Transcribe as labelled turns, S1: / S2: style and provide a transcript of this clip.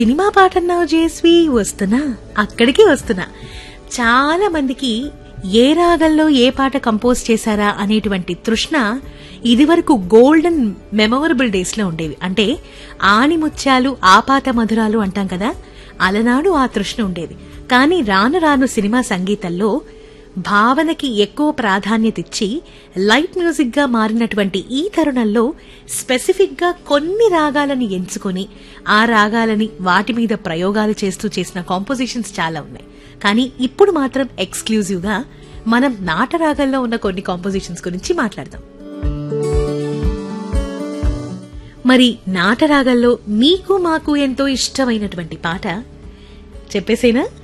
S1: cinema పాటన్నావు జేస్వి వస్తున్నా అక్కడికి వస్తున్నా చాలా మందికి ఏ రాగంలో ఏ పాట కంపోజ్ చేశారా అనేటువంటి తృష్ణ ఇదివరకు గోల్డెన్ మెమొరబుల్ డేస్ లో ఉండేవి అంటే ఆణిముత్యాలు ఆపాత మధురాలు అంటాం కదా అలనాడు ఆ తృష్ణ ఉండేది కానీ రాను రాను సినిమా సంగీతంలో భావనకి ఎక్కువ ప్రాధాన్యత ఇచ్చి లైట్ మ్యూజిక్ గా మారినటువంటి ఈ తరుణంలో స్పెసిఫిక్ గా కొన్ని రాగాలని ఎంచుకొని ఆ రాగాలని వాటి మీద ప్రయోగాలు చేస్తూ చేసిన కాంపోజిషన్స్ చాలా ఉన్నాయి కానీ ఇప్పుడు మాత్రం ఎక్స్క్లూజివ్ గా మనం నాటరాగంలో ఉన్న కొన్ని కాంపోజిషన్స్ గురించి మాట్లాడదాం మరి నాటరాగంలో మీకు మాకు ఎంతో ఇష్టమైనటువంటి పాట చెప్పేసేనా